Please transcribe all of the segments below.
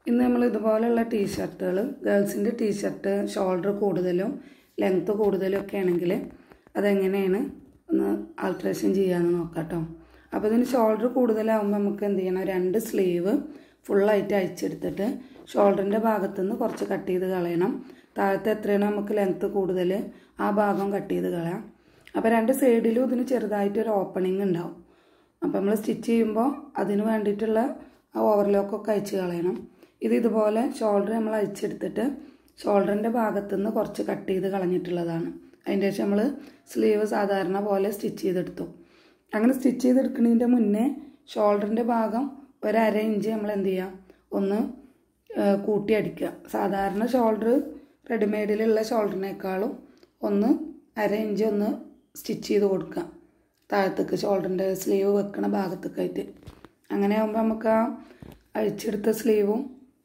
ഇന്ന് നമ്മൾ ഇതുപോലെയുള്ള ടീഷർട്ടുകൾ ഗേൾസിൻ്റെ ടീഷർട്ട് ഷോൾഡർ കൂടുതലും ലെങ്ത്ത് കൂടുതലും ഒക്കെ ആണെങ്കിൽ അതെങ്ങനെയാണ് ഒന്ന് ആൾട്രേഷൻ ചെയ്യാമെന്ന് നോക്കാം കേട്ടോ അപ്പോൾ ഇതിന് ഷോൾഡർ കൂടുതലാകുമ്പോൾ നമുക്ക് എന്ത് ചെയ്യണം രണ്ട് സ്ലീവ് ഫുള്ളായിട്ട് അയച്ചെടുത്തിട്ട് ഷോൾഡറിൻ്റെ ഭാഗത്തുനിന്ന് കുറച്ച് കട്ട് ചെയ്ത് കളയണം താഴത്തെ എത്രയാണോ നമുക്ക് ലെങ്ത്ത് കൂടുതൽ ആ ഭാഗം കട്ട് ചെയ്ത് കളയാം അപ്പോൾ രണ്ട് സൈഡിലും ഇതിന് ചെറുതായിട്ടൊരു ഓപ്പണിംഗ് ഉണ്ടാവും അപ്പോൾ നമ്മൾ സ്റ്റിച്ച് ചെയ്യുമ്പോൾ അതിന് വേണ്ടിയിട്ടുള്ള ആ ഓവർലോക്കൊക്കെ അയച്ച് കളയണം ഇത് ഇതുപോലെ ഷോൾഡർ നമ്മൾ അയച്ചെടുത്തിട്ട് ഷോൾഡറിൻ്റെ ഭാഗത്തുനിന്ന് കുറച്ച് കട്ട് ചെയ്ത് കളഞ്ഞിട്ടുള്ളതാണ് അതിൻ്റെ ശേഷം നമ്മൾ സ്ലീവ് സാധാരണ പോലെ സ്റ്റിച്ച് ചെയ്തെടുത്തു അങ്ങനെ സ്റ്റിച്ച് ചെയ്തെടുക്കുന്നതിൻ്റെ മുന്നേ ഷോൾഡറിൻ്റെ ഭാഗം ഒരു അര ഇഞ്ച് നമ്മൾ എന്ത് ചെയ്യുക ഒന്ന് കൂട്ടി അടിക്കുക സാധാരണ ഷോൾഡർ റെഡിമെയ്ഡിലുള്ള ഷോൾഡറിനേക്കാളും ഒന്ന് അര ഇഞ്ച് ഒന്ന് സ്റ്റിച്ച് ചെയ്ത് കൊടുക്കുക താഴത്തേക്ക് ഷോൾഡറിൻ്റെ സ്ലീവ് വെക്കണ ഭാഗത്തേക്കായിട്ട് അങ്ങനെ ആകുമ്പോൾ നമുക്ക് ആ അഴിച്ചെടുത്ത സ്ലീവും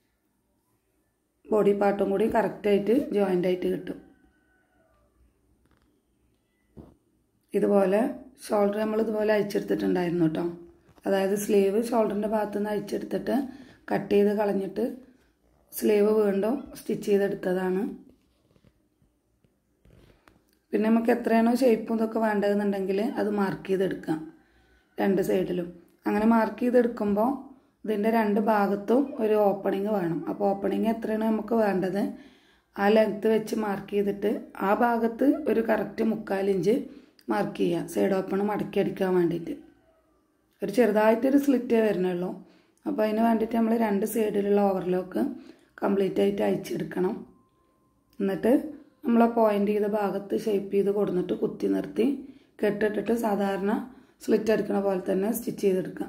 ബോഡി പാർട്ടും കൂടി കറക്റ്റായിട്ട് ജോയിൻ്റ് ആയിട്ട് കിട്ടും ഇതുപോലെ ഷോൾഡർ നമ്മൾ ഇതുപോലെ അയച്ചെടുത്തിട്ടുണ്ടായിരുന്നു കേട്ടോ അതായത് സ്ലീവ് ഷോൾഡറിൻ്റെ ഭാഗത്തു നിന്ന് അയച്ചെടുത്തിട്ട് കട്ട് ചെയ്ത് കളഞ്ഞിട്ട് സ്ലീവ് വീണ്ടും സ്റ്റിച്ച് ചെയ്തെടുത്തതാണ് പിന്നെ നമുക്ക് എത്രയാണോ ഷേപ്പും ഇതൊക്കെ വേണ്ടതെന്നുണ്ടെങ്കിൽ അത് മാർക്ക് ചെയ്തെടുക്കാം രണ്ട് സൈഡിലും അങ്ങനെ മാർക്ക് ചെയ്തെടുക്കുമ്പോൾ ഇതിൻ്റെ രണ്ട് ഭാഗത്തും ഒരു ഓപ്പണിങ് വേണം അപ്പോൾ ഓപ്പണിങ് എത്രയാണ് നമുക്ക് വേണ്ടത് ആ ലെങ്ത്ത് വെച്ച് മാർക്ക് ചെയ്തിട്ട് ആ ഭാഗത്ത് ഒരു കറക്റ്റ് മുക്കാലിഞ്ച് മാർക്ക് ചെയ്യുക സൈഡ് ഓപ്പൺ മടക്കി അടിക്കാൻ വേണ്ടിയിട്ട് ഒരു ചെറുതായിട്ടൊരു സ്ലിറ്റേ വരുന്നുള്ളൂ അപ്പോൾ അതിന് വേണ്ടിയിട്ട് നമ്മൾ രണ്ട് സൈഡിലുള്ള ഓവർലോക്ക് കംപ്ലീറ്റ് ആയിട്ട് അയച്ചെടുക്കണം എന്നിട്ട് നമ്മൾ ആ പോയിൻ്റ് ചെയ്ത ഭാഗത്ത് ഷേപ്പ് ചെയ്ത് കൊടുത്തിട്ട് കുത്തി നിർത്തി കെട്ടിട്ടിട്ട് സാധാരണ സ്ലിറ്റ് അടിക്കണ പോലെ തന്നെ സ്റ്റിച്ച് ചെയ്തെടുക്കാം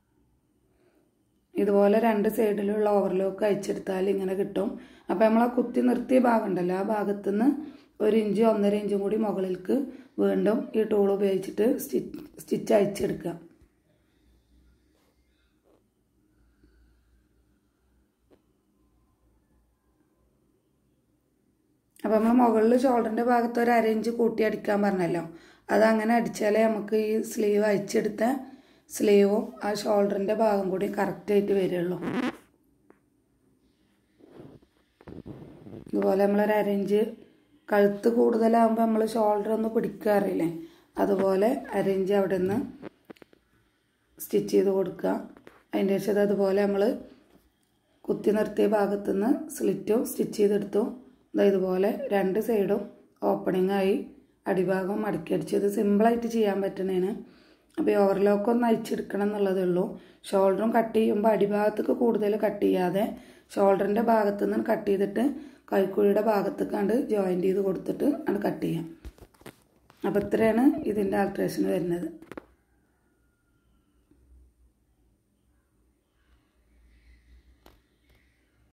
ഇതുപോലെ രണ്ട് സൈഡിലുള്ള ഓവർലോക്ക് അയച്ചെടുത്താൽ ഇങ്ങനെ കിട്ടും അപ്പോൾ നമ്മൾ ആ കുത്തി നിർത്തിയ ഭാഗം ഉണ്ടല്ലോ ആ ഭാഗത്തുനിന്ന് ഒരു ഇഞ്ച് ഒന്നര ഇഞ്ചും കൂടി മുകളിലേക്ക് വീണ്ടും ഈ ടൂൾ ഉപയോഗിച്ചിട്ട് സ്റ്റിച്ച് സ്റ്റിച്ച് അയച്ചെടുക്കുക അപ്പോൾ നമ്മൾ മുകളിൽ ഷോൾഡറിൻ്റെ ഭാഗത്ത് ഒരു അര ഇഞ്ച് കൂട്ടി അടിക്കാൻ പറഞ്ഞല്ലോ അതങ്ങനെ അടിച്ചാലേ നമുക്ക് ഈ സ്ലീവ് അയച്ചെടുത്ത സ്ലീവും ആ ഷോൾഡറിൻ്റെ ഭാഗം കൂടി കറക്റ്റായിട്ട് വരികയുള്ളൂ ഇതുപോലെ നമ്മളൊരു അര ഇഞ്ച് കഴുത്ത് കൂടുതലാകുമ്പോൾ നമ്മൾ ഷോൾഡർ ഒന്ന് പിടിക്കാറില്ലേ അതുപോലെ അര ഇഞ്ച് അവിടെ നിന്ന് സ്റ്റിച്ച് ചെയ്ത് കൊടുക്കുക അതിൻ്റെ ശേഷം അതുപോലെ നമ്മൾ കുത്തി നിർത്തിയ ഭാഗത്തുനിന്ന് സ്ലിറ്റും സ്റ്റിച്ച് ചെയ്തെടുത്തു ഇതുപോലെ രണ്ട് സൈഡും ഓപ്പണിംഗ് ആയി അടിഭാഗം മടക്കി അടിച്ചത് സിമ്പിളായിട്ട് ചെയ്യാൻ പറ്റുന്നതാണ് അപ്പോൾ ഈ ഓവർലോക്ക് ഒന്ന് അയച്ചെടുക്കണം എന്നുള്ളതേ ഉള്ളൂ ഷോൾഡറും കട്ട് ചെയ്യുമ്പോൾ അടിഭാഗത്തേക്ക് കൂടുതൽ കട്ട് ചെയ്യാതെ ഷോൾഡറിൻ്റെ ഭാഗത്തു നിന്ന് കട്ട് ചെയ്തിട്ട് കൈക്കുഴിയുടെ ഭാഗത്ത് കണ്ട് ജോയിൻറ്റ് ചെയ്ത് കൊടുത്തിട്ട് അത് കട്ട് ചെയ്യാം അപ്പോൾ ഇത്രയാണ് ഇതിൻ്റെ ആൾട്രേഷൻ വരുന്നത്